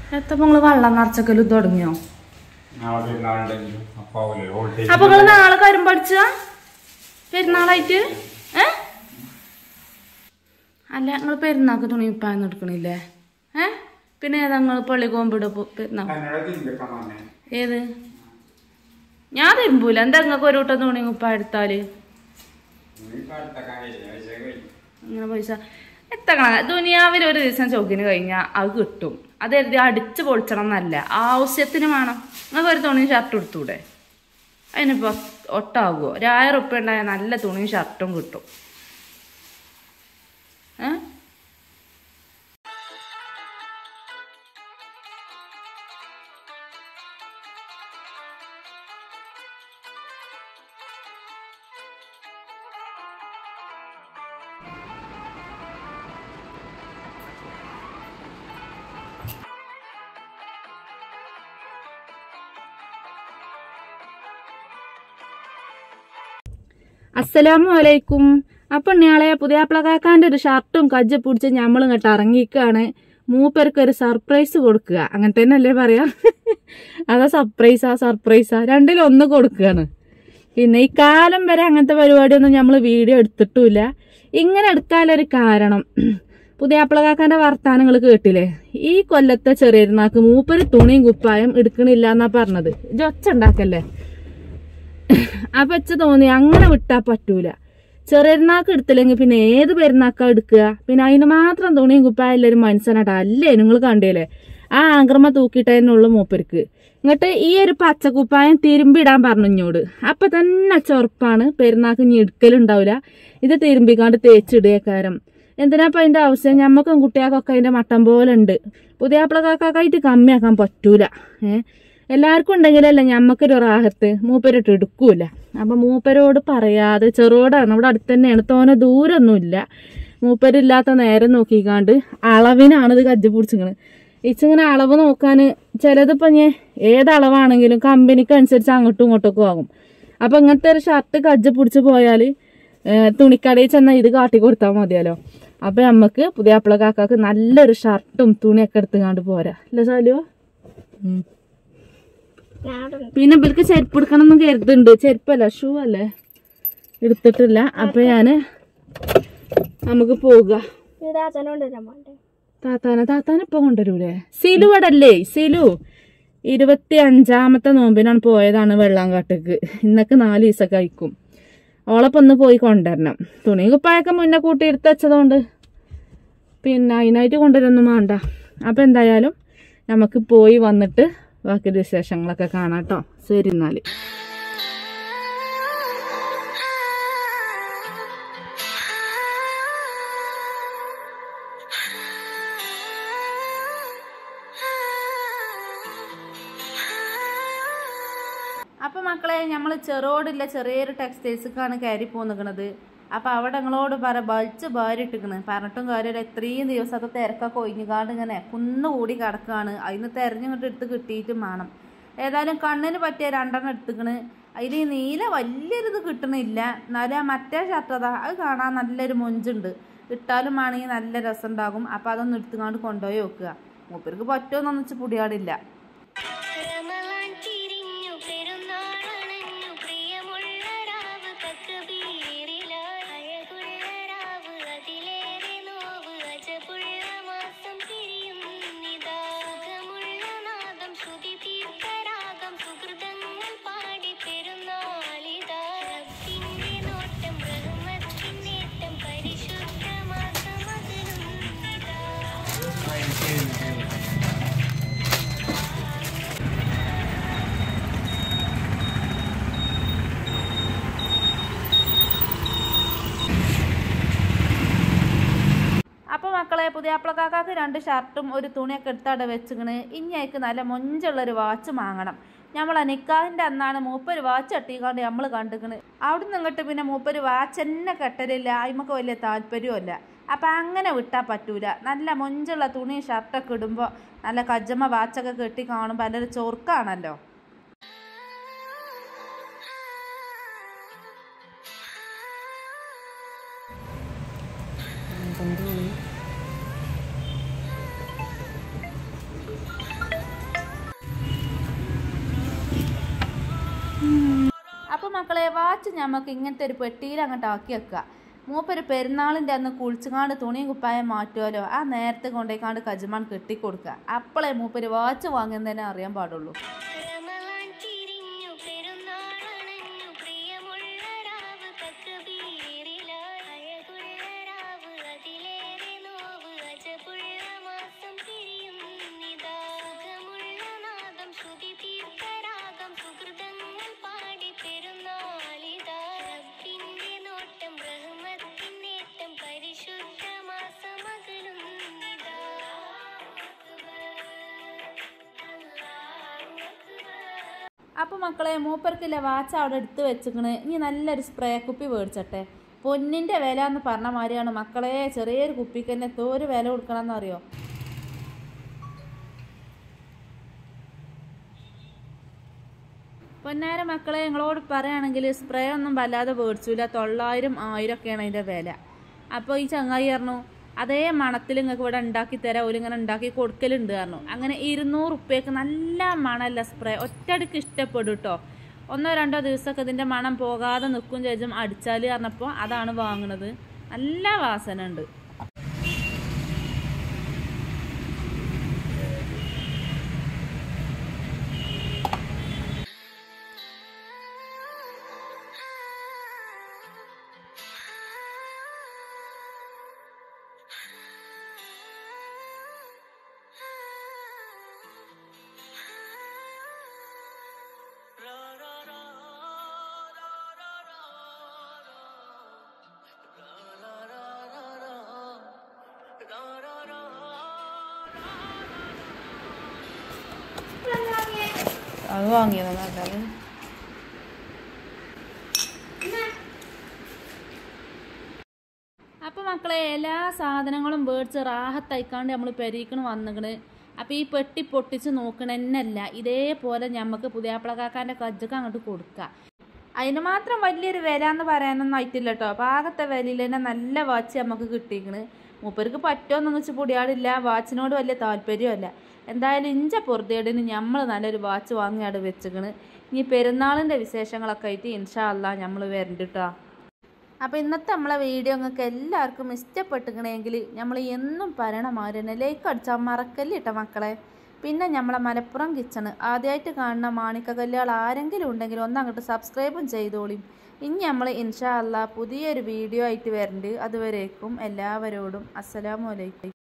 എത്തപ്പോ നിങ്ങള് വെള്ളം നിറച്ചക്കലും തുടങ്ങിയോ നാളെ പെരുന്നാളുണ്ടെങ്കിലും അപ്പൊ ആവൂലേ വോൾട്ടേജ് അപ്പൊ നിങ്ങള് നാളെ കാര്യം പഠിച്ച പെരുന്നാളായിട്ട് ഏ അല്ല നിങ്ങൾ പെരുന്നാൾക്ക് തുണി ഉപ്പായൊന്നും എടുക്കണില്ലേ ഏ പിന്നെ ഏതാ നിങ്ങൾ പള്ളി കോമ്പിട പെരുന്നാൾ എന്നോട് തിരിക്കാൻ പറഞ്ഞേ ഏത് ഞാൻ തിരുമ്പൂല എന്താ നിങ്ങൾക്ക് ഒരു കൂട്ടം തുണി ഉപ്പ എടുത്താല് നീ അടുത്തേക്കാൻ കഴിയില്ല പൈസ കഴിയും ഇങ്ങനെ പൈസ എത്ര ദുനിയാവിൽ ഒരു ദിവസം ചോക്കിന് കഴിഞ്ഞാൽ അത് കിട്ടും അത് എഴുതി അടിച്ച് പൊളിച്ചണം എന്നല്ല ആവശ്യത്തിന് വേണം നിങ്ങൾക്ക് ഒരു തുണിയും ഷർട്ട് എടുത്തൂടെ അതിനിപ്പോൾ ഒട്ടാകുമോ ഒരു ആയിരം ഉറുപ്പ്യ ഉണ്ടായ നല്ല തുണിയും ഷർട്ടും കിട്ടും ഏ അസ്സലാമു അലൈക്കും അപ്പൊ ഇയാളെ പുതിയ കാക്കാന്റെ ഒരു ഷർട്ടും കജ്ജ പിടിച്ച് നമ്മൾ ഇങ്ങോട്ട് ഇറങ്ങിക്കാണ് മൂപ്പർക്ക് ഒരു സർപ്രൈസ് കൊടുക്കുക അങ്ങനെ തന്നെ അല്ലേ പറയാ അതാ സർപ്രൈസാ സർപ്രൈസാ രണ്ടിലും ഒന്ന് കൊടുക്കുകയാണ് പിന്നെ ഈ കാലം വരെ അങ്ങനത്തെ പരിപാടിയൊന്നും നമ്മൾ വീഡിയോ എടുത്തിട്ടുമില്ല ഇങ്ങനെ എടുക്കാനൊരു കാരണം പുതിയ കാക്കാന്റെ വർത്താനങ്ങൾ കേട്ടില്ലേ ഈ കൊല്ലത്തെ ചെറിയരുന്നാക്ക് മൂപ്പര് തുണിയും കുപ്പായം എടുക്കണില്ല എന്നാ പറഞ്ഞത് ജൊച്ച ഉണ്ടാക്കല്ലേ അപ്പൊ വെച്ച് തോന്നി അങ്ങനെ വിട്ടാ പറ്റൂല ചെറിയരുന്നാക്ക് എടുത്തില്ലെങ്കിൽ പിന്നെ ഏത് പെരുന്നാക്കാ എടുക്കുക പിന്നെ അതിന് മാത്രം തുണിയും കുപ്പായല്ല ഒരു മനുഷ്യനാട്ടാ അല്ലേ നിങ്ങൾ കണ്ടില്ലേ ആ ആക്രമ തൂക്കിയിട്ടതിനുള്ള മൂപ്പർക്ക് എന്നിട്ട് ഈ ഒരു പച്ചക്കുപ്പായം തിരുമ്പിടാൻ പറഞ്ഞു ഇഞ്ഞോട് അപ്പൊ തന്നെ ചൊറപ്പാണ് പെരുന്നാക്ക് ഇനി എടുക്കലുണ്ടാവില്ല ഇത് തിരുമ്പിക്കാണ്ട് തേച്ചിടുകക്കാരം എന്തിനാപ്പ അതിന്റെ ആവശ്യം ഞമ്മക്കും കുട്ടികൾക്കൊക്കെ അതിന്റെ മട്ടം പോലെ ഉണ്ട് പുതിയ ആപ്പിളക്കാക്കായിട്ട് കമ്മിയാക്കാൻ പറ്റൂല ഏഹ് എല്ലാവർക്കും ഉണ്ടെങ്കിലല്ല ഞമ്മക്കൊരു റാഹത്ത് മൂപ്പരിട്ട് എടുക്കൂല അപ്പൊ മൂപ്പരോട് പറയാതെ ചെറുതോടാണ് ഇവിടെ അടുത്ത് തന്നെയാണ് തോനെ ദൂരമൊന്നുമില്ല മൂപ്പരില്ലാത്ത നേരം നോക്കിക്കാണ്ട് അളവിനാണ് ഇത് കജ്ജി പിടിച്ചിങ്ങനെ ഇച്ചിങ്ങനെ അളവ് നോക്കാൻ ചിലതിപ്പോ ഞാൻ ഏത് അളവാണെങ്കിലും കമ്പനിക്ക് അനുസരിച്ച് അങ്ങോട്ടും ഇങ്ങോട്ടൊക്കെ ആകും അപ്പൊ ഇങ്ങനത്തെ ഒരു ഷർട്ട് കജ്ജ പിടിച്ച് പോയാൽ തുണിക്കടയിൽ ചെന്നാൽ ഇത് കാട്ടി കൊടുത്താൽ മതിയല്ലോ അപ്പൊ നമുക്ക് പുതിയ അപ്പള കാക്കാക്ക് നല്ലൊരു ഷർട്ടും തുണിയൊക്കെ എടുത്തുകാണ്ട് പോരാ അല്ലേ സാലുവോ ഉം. പിന്നെ ഇവർക്ക് ചെരുപ്പ് എടുക്കണം എന്ന് കരുതുന്നുണ്ട് ചെരുപ്പല്ല ഷൂ അല്ലേ എടുത്തിട്ടില്ല അപ്പൊ ഞാന് നമുക്ക് പോവുക താത്താന താത്താന ഇപ്പൊ കൊണ്ടുവരൂലേ സിലു ഇവിടെ അല്ലേ സിലു ഇരുപത്തി അഞ്ചാമത്തെ നോമ്പിനാണ് പോയതാണ് വെള്ളാങ്കാട്ടേക്ക് ഇന്നൊക്കെ നാല് ദിവസം കഴിക്കും ഓളപ്പം ഒന്ന് പോയി കൊണ്ടുവരണം തുണി കുപ്പായൊക്കെ മുന്നേ കൂട്ടി എടുത്ത് വെച്ചതുകൊണ്ട് പിന്നെ അതിനായിട്ട് കൊണ്ടുവരൊന്നും വേണ്ട അപ്പം എന്തായാലും നമുക്ക് പോയി വന്നിട്ട് ബാക്കി വിശേഷങ്ങളൊക്കെ കാണാം കേട്ടോ ശരി എന്നാൽ അപ്പൊ മക്കളെ നമ്മൾ ചെറോടില്ല ചെറിയൊരു ടെക്സ്റ്റൈൽസിക്കാണ് കയറി പോന്നിക്കണത് അപ്പൊ അവിടെ നിങ്ങളോട് പറ ബളിച്ച് ഭാരിട്ടിക്കണ് പറഞ്ഞിട്ടും കാര്യമില്ല ഇത്രയും ദിവസത്തെ തിരക്കൊക്കെ ഒഴിഞ്ഞുകാണ്ട് ഇങ്ങനെ കുന്നുകൂടി കിടക്കാണ് അതിന് തെരഞ്ഞിങ്ങോട്ട് എടുത്ത് കിട്ടിയിട്ടും വേണം ഏതായാലും കണ്ണിന് പറ്റിയ രണ്ടെണ്ണം എടുത്തുക്കണ് അതിൽ ഈ നീല വലിയൊരിത് കിട്ടണില്ല എന്നാലും ആ മറ്റേ ഷർട്ട് അതാ അത് കാണാൻ നല്ലൊരു മൊഞ്ചുണ്ട് ഇട്ടാലും ആണെങ്കിൽ നല്ല രസം ഉണ്ടാകും അപ്പൊ അതൊന്ന് എടുത്തുകൊണ്ട് കൊണ്ടുപോയി വെക്കുക മൂപ്പർക്ക് പറ്റുമെന്നൊന്നും വെച്ച് പുടിയാടില്ല റമളാൻ തിരിഞ്ഞു പെരുന്നാളണഞ്ഞു പ്രിയമുള്ള രാവ് തക്ബീറിലായി അഴകുള്ള രാവ് അതിലേറെ നോവ് അജബുള്ള മാസം പിരിയുന്നിതാ സുഖമുള്ള നാദം ശ്രുതി തീർത്ത രാഗം സുഹൃതങ്ങൾ പാടി പെരുന്നാളിതാ റബ്ബിന്റെ നോട്ടം റഹ്മത്തിൻ നേട്ടം പരിശുദ്ധ മാസം അതിലുന്നിതാ അപ്പൊ മക്കളെ പുതിയ അപ്പളക്കാക്കാക്ക് രണ്ട് ഷർട്ടും ഒരു തുണിയൊക്കെ എടുത്തവിടെ വെച്ചിക്കണ് ഇനി അയക്ക് നല്ല മൊഞ്ചുള്ളൊരു വാച്ച് വാങ്ങണം നമ്മളെ നിക്കാഹിന്റെ അന്നാണ് മൂപ്പര് വാച്ച് എട്ടിക്കാണ്ട് നമ്മൾ കണ്ടിക്കണ് അവിടുന്ന് ഇങ്ങോട്ട് പിന്നെ മൂപ്പര് വാച്ച് തന്നെ കെട്ടലില്ല അതിമക്ക് വലിയ താല്പര്യമല്ല അപ്പം അങ്ങനെ വിട്ടാൽ പറ്റൂല നല്ല മൊഞ്ചുള്ള തുണിയും ഷർട്ടൊക്കെ ഇടുമ്പോൾ നല്ല കജ്ജമ്മ വാച്ചൊക്കെ കെട്ടി കാണുമ്പോൾ നല്ലൊരു ചൊറുക്കാണല്ലോ മക്കളെ വാച്ച് ഞമ്മക്ക് ഇങ്ങനത്തെ ഒരു പെട്ടിയിൽ അങ്ങോട്ട് ആക്കി വെക്കുക മൂപ്പര് പെരുന്നാളിൻ്റെ അന്ന് കുളിച്ചുകാണ്ട് തുണിയും കുപ്പായം മാറ്റുമല്ലോ ആ നേരത്തെ കൊണ്ടേക്കാണ്ട് കജുമാൻ കെട്ടിക്കൊടുക്കുക അപ്പോളേ മൂപ്പര് വാച്ച് വാങ്ങുന്നതന്നെ അറിയാൻ പാടുള്ളൂ റമളാൻ തിരിഞ്ഞു പെരുന്നാളണഞ്ഞു പ്രിയമുള്ള രാവ് തക്ബീറിലായി അഴകുള്ള രാവ് അതിലേറെ നോവ് അജബുള്ള മാസം പിരിയുന്നിതാ സുഖമുള്ള നാദം ശ്രുതി തീർത്ത രാഗം സുഹൃതങ്ങൾ പാടി പെരുന്നാളിതാ റബ്ബിന്റെ നോട്ടം റഹ്മത്തിൻ നേട്ടം പരിശുദ്ധ മാസം അകലുന്നിതാ അപ്പോൾ മക്കളെ മൂപ്പർക്കില്ല വാച്ച് അവിടെ എടുത്ത് വെച്ചിക്കണ് ഇനി നല്ലൊരു സ്പ്രേ കുപ്പി മേടിച്ചട്ടെ പൊന്നിൻ്റെ വില എന്ന് പറഞ്ഞ മാതിരിയാണ് മക്കളെ ചെറിയൊരു കുപ്പിക്ക് തന്നെ തോര് വില കൊടുക്കണമെന്ന് അറിയോ പൊന്നാര മക്കളെ ഞങ്ങളോട് പറയുകയാണെങ്കിൽ സ്പ്രേ ഒന്നും വല്ലാതെ മേടിച്ചില്ല തൊള്ളായിരം ആയിരം ഒക്കെയാണ് അതിൻ്റെ വില അപ്പോൾ ഈ ചങ്ങായി പറഞ്ഞു അതേ മണത്തിൽ നിങ്ങൾക്ക് ഇവിടെ ഉണ്ടാക്കി തരാം ഓലിങ്ങനെ ഉണ്ടാക്കി കൊടുക്കലുണ്ട് പറഞ്ഞു അങ്ങനെ ഇരുന്നൂറ് ഉപ്പയ്ക്ക് നല്ല മണമല്ല സ്പ്രേ ഒറ്റയടിക്ക് ഇഷ്ടപ്പെടും കേട്ടോ ഒന്നോ രണ്ടോ ദിവസമൊക്കെ ഇതിൻ്റെ മണം പോകാതെ നിൽക്കും ചേച്ചും അടിച്ചാൽ പറഞ്ഞപ്പോൾ അതാണ് വാങ്ങുന്നത് നല്ല വാസന ഉണ്ട് അത് വാങ്ങിയതാ നല്ലത് അപ്പോൾ മക്കളെ എല്ലാ സാധനങ്ങളും മേടിച്ച് റാഹത്തയക്കാണ്ട് നമ്മൾ പെരീക്കണ് വന്നിക്കണ് അപ്പോൾ ഈ പെട്ടി പൊട്ടിച്ച് നോക്കണമെന്നല്ല ഇതേപോലെ ഞമ്മക്ക് പുതിയാപ്പിളക്കാക്കാൻ്റെ കജ്ജക്ക് അങ്ങോട്ട് കൊടുക്കുക അതിന് മാത്രം വലിയൊരു വില എന്ന് പറയാനൊന്നും ആയിട്ടില്ല കേട്ടോ പാകത്തെ വിലയിൽ തന്നെ നല്ല വാച്ച് നമുക്ക് കിട്ടിയിരിക്കണ് മൂപ്പർക്ക് പറ്റുമെന്നൊന്നും വെച്ച് പൊടിയാടില്ല വാച്ചിനോട് വലിയ താല്പര്യമല്ല എന്തായാലും ഇഞ്ച പൊറുതേടിന് നമ്മൾ നല്ലൊരു വാച്ച് വാങ്ങി അവിടെ വെച്ചിക്കണ് ഇനി പെരുന്നാളിൻ്റെ വിശേഷങ്ങളൊക്കെ ആയിട്ട് ഇൻഷാ അല്ലാ നമ്മൾ വരണ്ട് കേട്ടോ അപ്പോൾ ഇന്നത്തെ നമ്മളെ വീഡിയോ നിങ്ങൾക്ക് എല്ലാവർക്കും ഇഷ്ടപ്പെട്ടുകണമെങ്കിൽ നമ്മൾ എന്നും പറയണ മാതിരി തന്നെ ലൈക്ക് അടിച്ചാൽ മറക്കല്ലേ കേട്ടോ മക്കളെ പിന്നെ നമ്മളെ മലപ്പുറം കിച്ചണ് ആദ്യമായിട്ട് കാണുന്ന മാണിക്കകല്ലുകൾ ആരെങ്കിലും ഉണ്ടെങ്കിൽ ഒന്ന് അങ്ങോട്ട് സബ്സ്ക്രൈബും ചെയ്തോളിയും ഇനി നമ്മൾ ഇൻഷാ അല്ലാ പുതിയൊരു വീഡിയോ ആയിട്ട് വരുന്നുണ്ട് അതുവരേക്കും എല്ലാവരോടും അസ്സലാമു അലൈക്കും